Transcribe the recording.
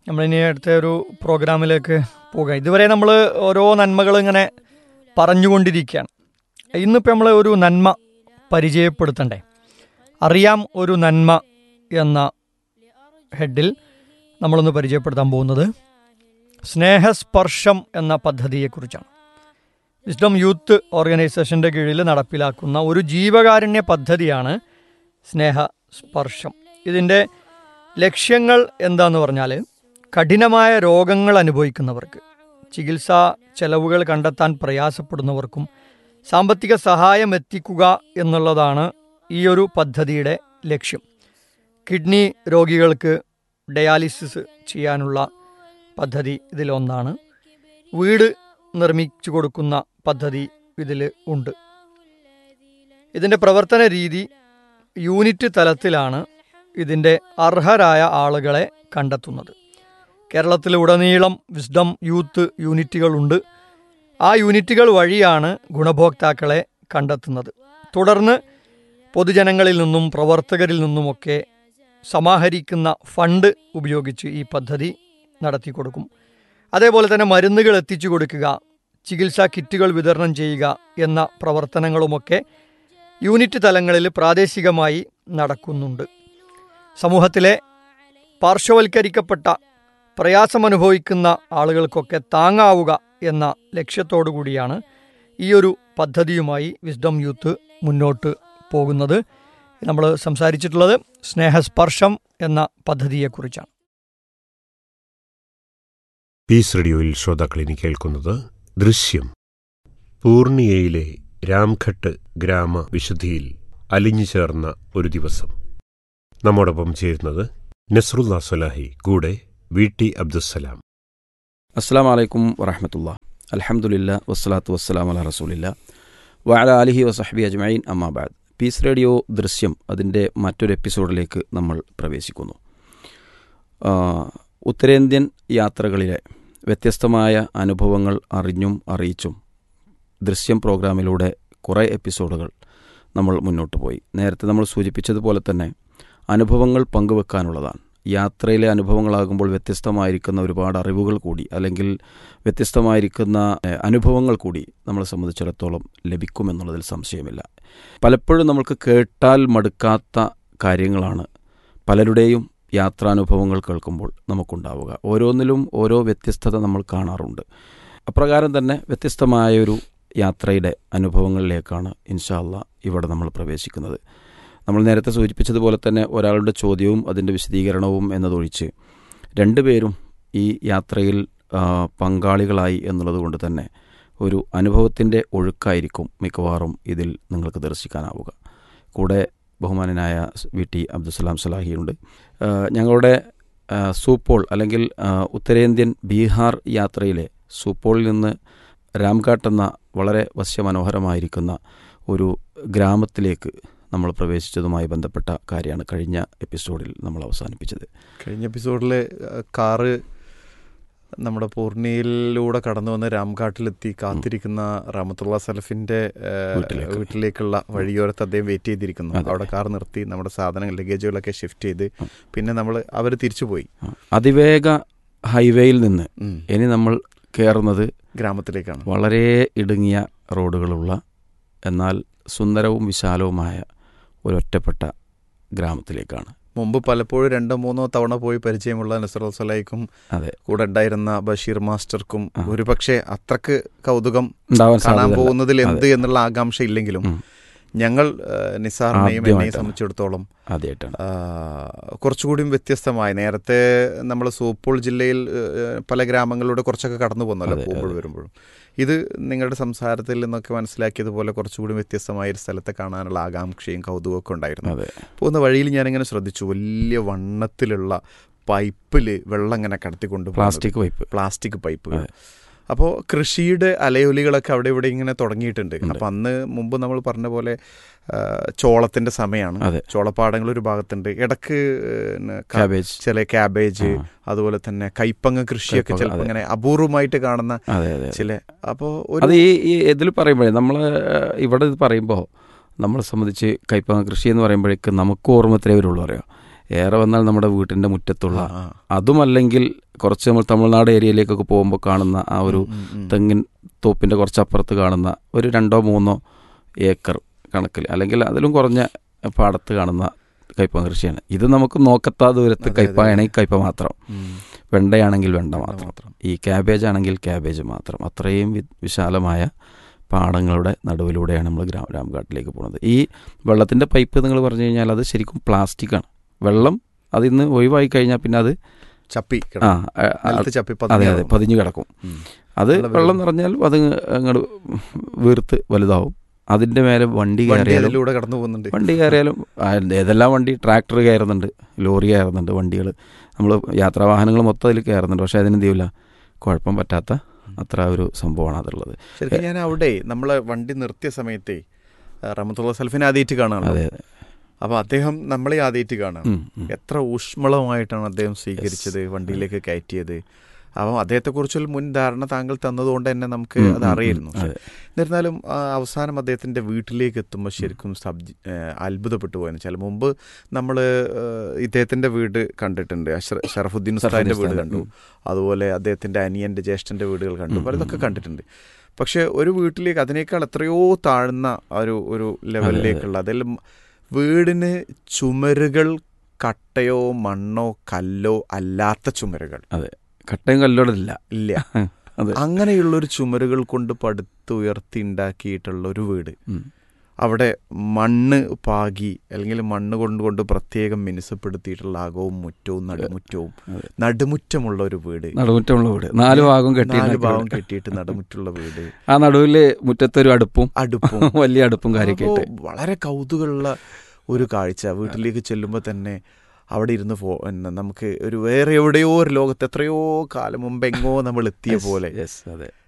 നമ്മളിനി അടുത്ത ഒരു പ്രോഗ്രാമിലേക്ക് പോകാം ഇതുവരെ നമ്മൾ ഓരോ നന്മകൾ ഇങ്ങനെ പറഞ്ഞുകൊണ്ടിരിക്കുകയാണ് ഇന്നിപ്പോൾ നമ്മൾ ഒരു നന്മ പരിചയപ്പെടുത്തണ്ടേ അറിയാം ഒരു നന്മ എന്ന ഹെഡിൽ നമ്മളൊന്ന് പരിചയപ്പെടുത്താൻ പോകുന്നത് സ്നേഹസ്പർശം എന്ന പദ്ധതിയെക്കുറിച്ചാണ് വിസ്ഡം യൂത്ത് ഓർഗനൈസേഷൻ്റെ കീഴിൽ നടപ്പിലാക്കുന്ന ഒരു ജീവകാരുണ്യ പദ്ധതിയാണ് സ്നേഹസ്പർശം ഇതിൻ്റെ ലക്ഷ്യങ്ങൾ എന്താന്ന് പറഞ്ഞാൽ കഠിനമായ രോഗങ്ങൾ അനുഭവിക്കുന്നവർക്ക് ചികിത്സാ ചെലവുകൾ കണ്ടെത്താൻ പ്രയാസപ്പെടുന്നവർക്കും സാമ്പത്തിക സഹായം എത്തിക്കുക എന്നുള്ളതാണ് ഈ ഒരു പദ്ധതിയുടെ ലക്ഷ്യം കിഡ്നി രോഗികൾക്ക് ഡയാലിസിസ് ചെയ്യാനുള്ള പദ്ധതി ഇതിലൊന്നാണ് വീട് നിർമ്മിച്ചു കൊടുക്കുന്ന പദ്ധതി ഇതിൽ ഉണ്ട് ഇതിൻ്റെ പ്രവർത്തന രീതി യൂണിറ്റ് തലത്തിലാണ് ഇതിൻ്റെ അർഹരായ ആളുകളെ കണ്ടെത്തുന്നത് കേരളത്തിലുടനീളം വിസ്ഡം യൂത്ത് യൂണിറ്റുകളുണ്ട് ആ യൂണിറ്റുകൾ വഴിയാണ് ഗുണഭോക്താക്കളെ കണ്ടെത്തുന്നത് തുടർന്ന് പൊതുജനങ്ങളിൽ നിന്നും പ്രവർത്തകരിൽ നിന്നുമൊക്കെ സമാഹരിക്കുന്ന ഫണ്ട് ഉപയോഗിച്ച് ഈ പദ്ധതി നടത്തി കൊടുക്കും അതേപോലെ തന്നെ മരുന്നുകൾ എത്തിച്ചു കൊടുക്കുക ചികിത്സാ കിറ്റുകൾ വിതരണം ചെയ്യുക എന്ന പ്രവർത്തനങ്ങളുമൊക്കെ യൂണിറ്റ് തലങ്ങളിൽ പ്രാദേശികമായി നടക്കുന്നുണ്ട് സമൂഹത്തിലെ പാർശ്വവൽക്കരിക്കപ്പെട്ട പ്രയാസമനുഭവിക്കുന്ന ആളുകൾക്കൊക്കെ താങ്ങാവുക എന്ന ലക്ഷ്യത്തോടു കൂടിയാണ് ഈ ഒരു പദ്ധതിയുമായി വിസ്ഡം യൂത്ത് മുന്നോട്ട് പോകുന്നത് നമ്മൾ സംസാരിച്ചിട്ടുള്ളത് സ്നേഹസ്പർശം എന്ന പദ്ധതിയെക്കുറിച്ചാണ് പീസ് റേഡിയോയിൽ ശ്രോതാക്കൾ ഇനി കേൾക്കുന്നത് ദൃശ്യം പൂർണിയയിലെ രാംഘട്ട് ഗ്രാമ വിശുദ്ധിയിൽ അലിഞ്ഞു ചേർന്ന ഒരു ദിവസം നമ്മോടൊപ്പം ചേരുന്നത് നസ്രുല്ല സൊലാഹി കൂടെ വി ടി അബ്ദുസലാം അസ്സാം വലൈക്കും വറഹമത്തുള്ള അലഹമുല്ല വസ്സലാത്തു വസ്സലാം അല റസൂലില്ല വഅല അലിഹി വസഹബി അജ്മൈൻ അമ്മാബാദ് പീസ് റേഡിയോ ദൃശ്യം അതിൻ്റെ മറ്റൊരു എപ്പിസോഡിലേക്ക് നമ്മൾ പ്രവേശിക്കുന്നു ആ, ഉത്തരേന്ത്യൻ യാത്രകളിലെ വ്യത്യസ്തമായ അനുഭവങ്ങൾ അറിഞ്ഞും അറിയിച്ചും ദൃശ്യം പ്രോഗ്രാമിലൂടെ കുറേ എപ്പിസോഡുകൾ നമ്മൾ മുന്നോട്ട് പോയി നേരത്തെ നമ്മൾ സൂചിപ്പിച്ചതുപോലെ തന്നെ അനുഭവങ്ങൾ പങ്കുവെക്കാനുള്ളതാണ് യാത്രയിലെ അനുഭവങ്ങളാകുമ്പോൾ വ്യത്യസ്തമായിരിക്കുന്ന ഒരുപാട് അറിവുകൾ കൂടി അല്ലെങ്കിൽ വ്യത്യസ്തമായിരിക്കുന്ന ഏഹ്, അനുഭവങ്ങൾ കൂടി നമ്മളെ സംബന്ധിച്ചിടത്തോളം ലഭിക്കുമെന്നുള്ളതിൽ സംശയമില്ല പലപ്പോഴും നമുക്ക് കേട്ടാൽ മടുക്കാത്ത കാര്യങ്ങളാണ് പലരുടെയും യാത്രാനുഭവങ്ങൾ കേൾക്കുമ്പോൾ നമുക്കുണ്ടാവുക ഓരോന്നിലും ഓരോ വ്യത്യസ്തത നമ്മൾ കാണാറുണ്ട് അപ്രകാരം തന്നെ വ്യത്യസ്തമായൊരു യാത്രയുടെ അനുഭവങ്ങളിലേക്കാണ് ഇൻഷാല്ല ഇവിടെ നമ്മൾ പ്രവേശിക്കുന്നത് നമ്മൾ നേരത്തെ സൂചിപ്പിച്ചതുപോലെ തന്നെ ഒരാളുടെ ചോദ്യവും അതിൻ്റെ വിശദീകരണവും എന്നതൊഴിച്ച് രണ്ടുപേരും ഈ യാത്രയിൽ ആ, പങ്കാളികളായി എന്നുള്ളത് കൊണ്ട് തന്നെ ഒരു അനുഭവത്തിൻ്റെ ഒഴുക്കായിരിക്കും മിക്കവാറും ഇതിൽ നിങ്ങൾക്ക് ദർശിക്കാനാവുക കൂടെ ബഹുമാനനായ വി ടി അബ്ദുസലാം സലാഹിയുണ്ട് ആ, ഞങ്ങളുടെ ആ, സൂപ്പോൾ അല്ലെങ്കിൽ ആ, ഉത്തരേന്ത്യൻ ബീഹാർ യാത്രയിലെ സൂപ്പോളിൽ നിന്ന് രാംഘാട്ട് എന്ന വളരെ വശ്യമനോഹരമായിരിക്കുന്ന ഒരു ഗ്രാമത്തിലേക്ക് നമ്മൾ പ്രവേശിച്ചതുമായി ബന്ധപ്പെട്ട കാര്യമാണ് കഴിഞ്ഞ എപ്പിസോഡിൽ നമ്മൾ അവസാനിപ്പിച്ചത് കഴിഞ്ഞ എപ്പിസോഡിൽ കാറ് നമ്മുടെ പൂർണിയിലൂടെ കടന്നു വന്ന് രാംഘാട്ടിലെത്തി കാത്തിരിക്കുന്ന റഹമത്തുള്ള സലഫിന്റെ ഏഹ്, വീട്ടിലേക്ക്. വീട്ടിലേക്കുള്ള വഴിയോരത്ത് അദ്ദേഹം വെയിറ്റ് ചെയ്തിരിക്കുന്നു അതെ. അവിടെ കാർ നിർത്തി നമ്മുടെ സാധനങ്ങൾ ലഗേജുകളൊക്കെ ഷിഫ്റ്റ് ചെയ്ത് ഉം. പിന്നെ നമ്മൾ അവർ തിരിച്ചുപോയി അതിവേഗ ഹൈവേയിൽ നിന്ന് ഉം. ഇനി നമ്മൾ കയറുന്നത് ഗ്രാമത്തിലേക്കാണ് വളരെ ഇടുങ്ങിയ റോഡുകളുള്ള എന്നാൽ സുന്ദരവും വിശാലവുമായ ഒരൊറ്റപ്പെട്ട ഗ്രാമത്തിലേക്കാണ് മുമ്പ് പലപ്പോഴും രണ്ടോ മൂന്നോ തവണ പോയി പരിചയമുള്ള നസർ സലൈക്കും അതെ കൂടെ ഉണ്ടായിരുന്ന ബഷീർ മാസ്റ്റർക്കും ആ. ഒരുപക്ഷെ അത്രക്ക് കൗതുകം ഉണ്ടാവാൻ കാണാൻ സാധ്യതയില്ല. പോകുന്നതിൽ എന്ത് അതെ. എന്നുള്ള ആകാംക്ഷ ഇല്ലെങ്കിലും ഉം. ഞങ്ങൾ ഏഹ്, നിസാറിനെയും എന്നെയും ആദ്യമായിട്ടാണ്. സംബന്ധിച്ചിടത്തോളം ആദ്യമായിട്ടാണ് ആ, കുറച്ചുകൂടിയും വ്യത്യസ്തമായി നേരത്തെ നമ്മൾ സൂപ്പോൾ ജില്ലയിൽ ഏഹ്, പല ഗ്രാമങ്ങളിലൂടെ കുറച്ചൊക്കെ കടന്നു പോകുന്നല്ലോ അതെ, പോകുമ്പോൾ അതെ. വരുമ്പോഴും ഇത് നിങ്ങളുടെ സംസാരത്തിൽ നിന്നൊക്കെ മനസ്സിലാക്കിയതുപോലെ കുറച്ചുകൂടി വ്യത്യസ്തമായ ഒരു സ്ഥലത്തെ കാണാനുള്ള ആകാംക്ഷയും കൗതുകമൊക്കെ ഉണ്ടായിരുന്നു അതെ പോകുന്ന വഴിയിൽ ഞാനിങ്ങനെ ശ്രദ്ധിച്ചു വലിയ വണ്ണത്തിലുള്ള പൈപ്പിൽ വെള്ളം ഇങ്ങനെ കടത്തിക്കൊണ്ട് പ്ലാസ്റ്റിക് പൈപ്പ് പ്ലാസ്റ്റിക് പൈപ്പ് അതെ. അപ്പോൾ കൃഷിയുടെ അലയൊലികളൊക്കെ അവിടെ ഇവിടെ ഇങ്ങനെ തുടങ്ങിയിട്ടുണ്ട് ഉണ്ട്. അപ്പം അന്ന് മുമ്പ് നമ്മൾ പറഞ്ഞ പോലെ ആ, ചോളത്തിന്റെ സമയമാണ് അതെ ചോളപ്പാടങ്ങൾ ഒരു ഭാഗത്തുണ്ട് ഇടക്ക് പിന്നെ ക- ക്യാബേജ് ചില ക്യാബേജ് ആ, അതുപോലെ തന്നെ കൈപ്പങ്ങ കൃഷിയൊക്കെ കൈപ്പങ്ങ, ചിലപ്പോൾ അതെ. ഇങ്ങനെ അപൂർവമായിട്ട് കാണുന്ന അതെ അതെ ചില അപ്പോൾ അത് ഒരു ഈ ഈ ഇതിൽ പറയുമ്പോഴേ നമ്മൾ ഇവിടെ ഇത് പറയുമ്പോൾ നമ്മളെ സംബന്ധിച്ച് കൈപ്പങ്ങ കൃഷി എന്ന് പറയുമ്പോഴേക്ക് നമുക്ക് ഓർമ്മ എത്രയേ വരുള്ളൂ അറിയാം ഏറെ വന്നാൽ നമ്മുടെ വീട്ടിൻ്റെ മുറ്റത്തുള്ള ആ, ആ. അതുമല്ലെങ്കിൽ കുറച്ച് നമ്മൾ തമിഴ്നാട് ഏരിയയിലേക്കൊക്കെ പോകുമ്പോൾ കാണുന്ന ആ ഒരു തെങ്ങിൻ തോപ്പിൻ്റെ കുറച്ചപ്പുറത്ത് കാണുന്ന ഒരു രണ്ടോ മൂന്നോ ഏക്കർ കണക്കിൽ അല്ലെങ്കിൽ അതിലും കുറഞ്ഞ പാടത്ത് കാണുന്ന കയ്പ കൃഷിയാണ് ഇത് നമുക്ക് നോക്കത്താ ദൂരത്ത് അതെ, അതെ. കയ്പയാണെങ്കിൽ കയ്പ മാത്രം വെണ്ടയാണെങ്കിൽ വെണ്ട മാത്രം ഈ ക്യാബേജ് ആണെങ്കിൽ ക്യാബേജ് മാത്രം അത്രയും വി- വിശാലമായ പാടങ്ങളുടെ നടുവിലൂടെയാണ് നമ്മൾ ഗ്രാം രാംഘാട്ടിലേക്ക് പോകുന്നത് ഈ വെള്ളത്തിൻ്റെ പൈപ്പ് നിങ്ങൾ പറഞ്ഞു കഴിഞ്ഞാൽ അത് ശരിക്കും പ്ലാസ്റ്റിക്കാണ് വെള്ളം അതിൽ നിന്ന് ഒഴിവായി കഴിഞ്ഞാൽ പിന്നെ അത് ചപ്പി ആ കിടക്കും. ആ, നിലത്ത് ചപ്പി അതെ അതെ പതിഞ്ഞ് പതിഞ്ഞു കിടക്കും ഉം. അത് നല്ല വെള്ളം. വെള്ളം നിറഞ്ഞാൽ അത് അങ്ങോട്ട് വീർത്ത് വലുതാവും അതിൻ്റെ മേലെ വണ്ടി വണ്ടി കയറിയാലും അതിലൂടെ കടന്നു പോകുന്നുണ്ട് വണ്ടി കയറിയാലും ആ, ഏതെല്ലാം വണ്ടി ട്രാക്ടർ കയറുന്നുണ്ട് ലോറി കയറുന്നുണ്ട് വണ്ടികൾ നമ്മൾ യാത്രാവാഹനങ്ങൾ മൊത്തം അതിൽ കയറുന്നുണ്ട് പക്ഷേ അതിനെന്ത് ചെയ്യില്ല കുഴപ്പം പറ്റാത്ത അത്ര ഒരു സംഭവമാണ് അതുള്ളത് ശരിക്കും ഞാൻ അവിടെ നമ്മളെ വണ്ടി നിർത്തിയ സമയത്തെ റഹമത്തുള്ള സൽഫിനെ ആദ്യമായിട്ട് കാണാണല്ലോ അതെ അതെ അപ്പൊ അദ്ദേഹം നമ്മളെ ആദ്യമായിട്ട് കാണാം ഉം, ഉം. എത്ര ഊഷ്മളമായിട്ടാണ് അദ്ദേഹം സ്വീകരിച്ചത് വണ്ടിയിലേക്ക് കയറ്റിയത് അപ്പം അദ്ദേഹത്തെക്കുറിച്ചൊരു മുൻ ധാരണ താങ്കൾ തന്നതുകൊണ്ട് തന്നെ നമുക്ക് ഉം, അത് ഉം, അറിയായിരുന്നു ഉം, അതെ. എന്നിരുന്നാലും ആ, അവസാനം അദ്ദേഹത്തിൻ്റെ വീട്ടിലേക്ക് എത്തുമ്പോൾ ശരിക്കും സബ്ജി ഏഹ് അത്ഭുതപ്പെട്ടു പോയെന്ന് വെച്ചാൽ മുമ്പ് നമ്മൾ ഇദ്ദേഹത്തിൻ്റെ വീട് കണ്ടിട്ടുണ്ട് അഷ്റ- ഷറഫുദ്ദീൻ ഉസ്താദിൻ്റെ വീട് കണ്ടു ഉം. അതുപോലെ അദ്ദേഹത്തിൻ്റെ അനിയൻ്റെ ജ്യേഷ്ഠൻ്റെ വീടുകൾ കണ്ടു ഉം, പലതൊക്കെ ഉം. കണ്ടിട്ടുണ്ട് പക്ഷേ ഒരു വീട്ടിലേക്ക് അതിനേക്കാൾ എത്രയോ താഴ്ന്ന ഒരു ഒരു ലെവലിലേക്കുള്ള അതിൽ വീടിന് ചുമരുകൾ കട്ടയോ മണ്ണോ കല്ലോ അല്ലാത്ത ചുമരുകൾ കട്ടയും കല്ലോടില്ല ഇല്ല അതെ അങ്ങനെയുള്ളൊരു ചുമരുകൾ കൊണ്ട് പടുത്തുയർത്തി ഉണ്ടാക്കിയിട്ടുള്ള ഒരു വീട് ഉം. അവിടെ മണ്ണ് പാകി അല്ലെങ്കിൽ മണ്ണ് കൊണ്ട് കൊണ്ട് പ്രത്യേകം മിനുസപ്പെടുത്തിയിട്ടുള്ള അകവും മുറ്റവും നടുമുറ്റവും അതെ. നടുമുറ്റമുള്ള ഒരു വീട് നടുമുറ്റമുള്ള വീട് നാല് ഭാഗം കെട്ടി നാല് ഉണ്ടാക്കിയ ഭാഗം വീട്. കെട്ടിയിട്ട് നടുമുറ്റുള്ള വീട് ആ നടുവില് മുറ്റത്തൊരു അടുപ്പും അടുപ്പും വലിയ അടുപ്പും കാര്യമൊക്കെ അപ്പോ ആയിട്ട് വളരെ കൗതുകമുള്ള ഒരു കാഴ്ച വീട്ടിലേക്ക് ചെല്ലുമ്പോൾ തന്നെ അവിടെ ഇരുന്ന് പോ എന്ന നമുക്ക് ഒരു വേറെ എവിടെയോ ഒരു ലോകത്ത് എത്രയോ കാലം മുമ്പ് എങ്ങോ നമ്മൾ എത്തിയ പോലെ യെസ് അതെ